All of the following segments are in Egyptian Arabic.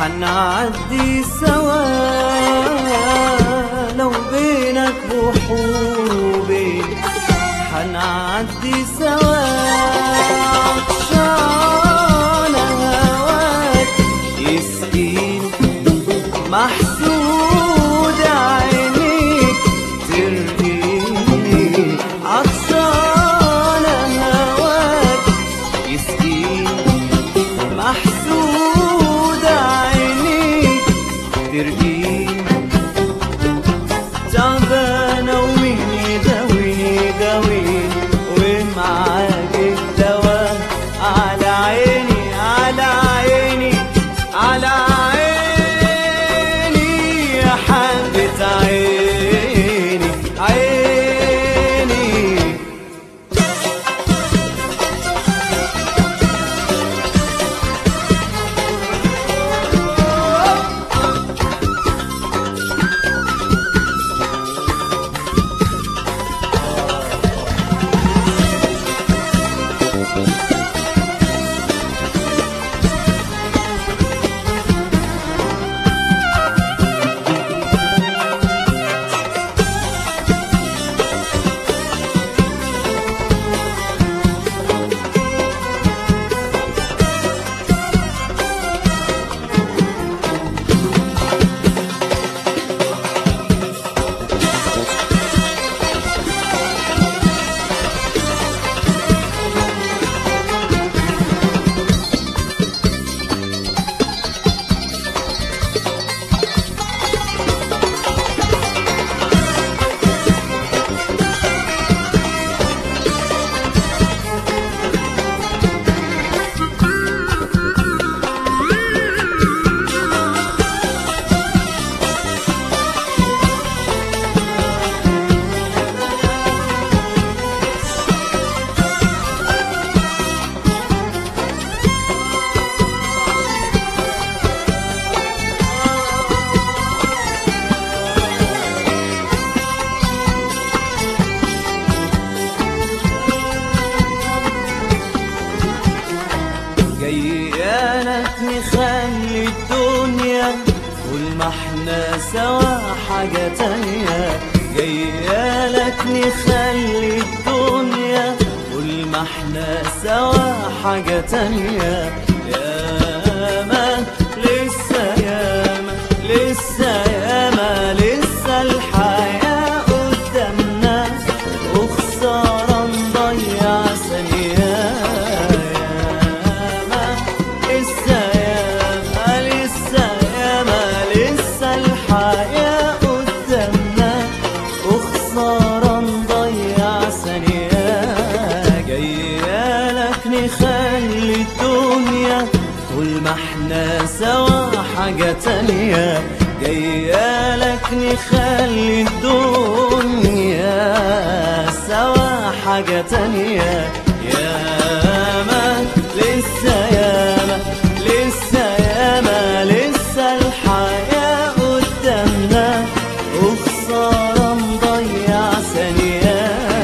حنعدي سوا لو بينك بحور وبين حنعدي سوا عطشان هواك يسقيني محسود عينيك ترقيني عطشان هواك يسقيني محسود عينيك ترقيني تعبانة ويني داويني داويني ومعاك الدواء على عيني على عيني على عيني يا حبة عيني عيني جيالك نخلي الدنيا طول ما احنا سوا حاجة تانية جيالك نخلي الدنيا طول ما احنا سوا حاجة تانية ياما لسه ياما لسه ياما لسه الحياة قدامنا وخسارة نضيع ثانية ياما لسه ياما لسه ياما لسه الحياة قدامنا وخسارة نضيع ثانية جايالك نخلي الدنيا طول ما احنا سوا حاجة تانية جايالك نخلي الدنيا سوا حاجة تانية ياما لسه ياما لسه ياما لسه الحياة قدامنا وخسارة نضيع ثانية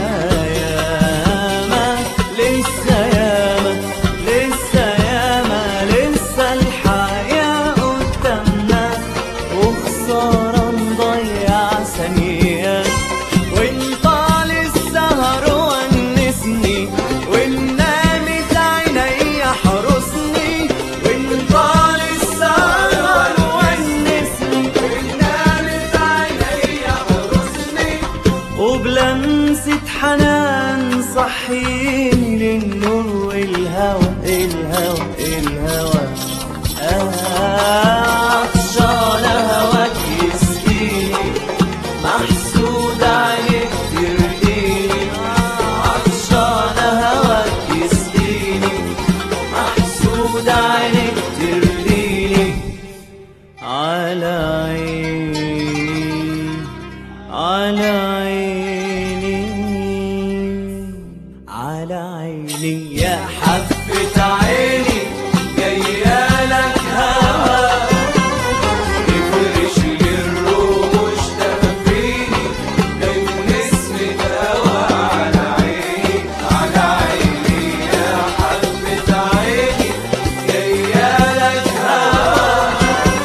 ياما لسه ياما لسه ياما لسه الحياة قدامنا وخسارة نضيع ثانية وانت للسهر ونسني وان نامت عيني حرسني وانت للسهر ونسني وان نامت عيني حرسني وبلمسة حنان صحيني للنور والهوى الهوى الهوى عطشان هواك يسقيني محسود عليك ترقيني عطشان هواك يسقيني محسود عليك ترقيني على عيني على عيني على عيني يا حبة عيني جايالك هوا يفرش لي الروح تفريني جاي نسمة هوا على عيني على عيني يا حبة عيني جايالك هوا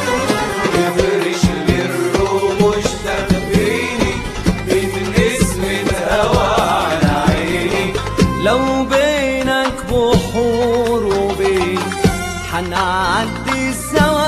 بحور وبين حنعدي سوا